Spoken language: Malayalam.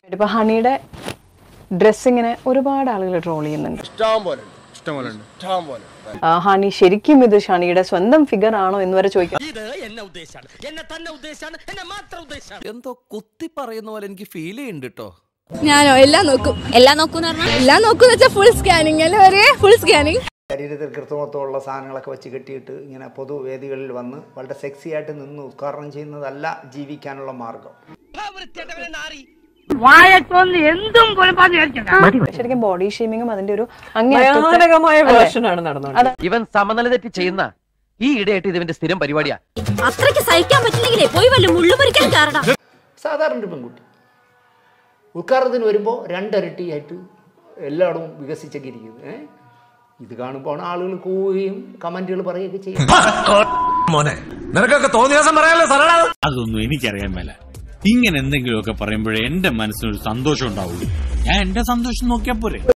ഇപ്പൊ ഹണിയുടെ ഡ്രസ്സിങ്ങിനെ ഒരുപാട് ആളുകൾ ട്രോൾ ചെയ്യുന്നുണ്ട് ഇഷ്ടം പോലെ ഇഷ്ടം പോലെ ഇഷ്ടം പോലെ ആ, ഹണി ശരിക്കും ഇത് ഹണിയുടെ സ്വന്തം ഫിഗർ ആണോ എന്ന് വരെ ചോദിക്കാം ഇത് എന്നെ ഉദ്ദേശാണ് എന്നെ തന്നെ ഉദ്ദേശാണ് എന്നെ മാത്രം ഉദ്ദേശാണ് എന്തോ കുത്തി പറയുന്ന പോലെ എനിക്ക് ഫീൽ ചെയ്യുന്നുണ്ട് കേട്ടോ ഞാനോ എല്ലാം നോക്കും എല്ലാം നോക്കും എല്ലാം നോക്കും വെച്ചാൽ ഫുൾ സ്കാനിങ് അല്ലേ ഒരേ ഫുൾ സ്കാനിങ് ശരീരത്തിൽ കൃത്രിമത്വമുള്ള സാധനങ്ങളൊക്കെ വെച്ച് കെട്ടിയിട്ട് ഇങ്ങനെ പൊതുവേദികളിൽ വന്ന് വളരെ സെക്സി ആയിട്ട് നിന്ന് ഉദ്ഘാടനം ചെയ്യുന്നതല്ല ജീവിക്കാനുള്ള മാർഗം ശരിക്കും ബോഡി ഷേമിങ്ങും അതിന്റെ ഒരു അങ്ങേയറ്റത്തെ- ഭയാനകമായ അല്ലേ? വേർഷനാണ് നടന്നുകൊണ്ടിരിക്കുന്നത് ഇവൻ സമനില തെറ്റി ചെയ്യുന്ന ഈ ഇടയായിട്ട് ഇതിവന്റെ സ്ഥിരം പരിപാടിയാ അത്രയ്ക്ക് സഹിക്കാൻ പറ്റില്ലെങ്കിലേ പോയി വല്ല മുള്ളു പറിക്കാൻ കാരണം സാധാരണ ഒരു പെൺകുട്ടി ഉദ്ഘാടനത്തിന് വരുമ്പോൾ രണ്ടരട്ടിയായിട്ട് എല്ലായിടവും വികസിച്ചൊക്കെ ഇരിക്കുന്നത് ഏ? ഇത് കാണുമ്പോൾ ആളുകൾ കൂവുകയും കമൻറ്റുകൾ പറയുകയൊക്കെ ചെയ്യും മോനെ നിനക്കൊക്കെ തോന്നിയ ദിവസം പറയാലോ സരള അതൊന്നും എനിക്കറിയാൻ മേല ഇങ്ങനെ എന്തെങ്കിലുമൊക്കെ പറയുമ്പോഴേ എന്റെ മനസ്സിനൊരു സന്തോഷം ഉണ്ടാവുള്ളൂ ഞാൻ എന്റെ സന്തോഷം നോക്കിയാ പോരെ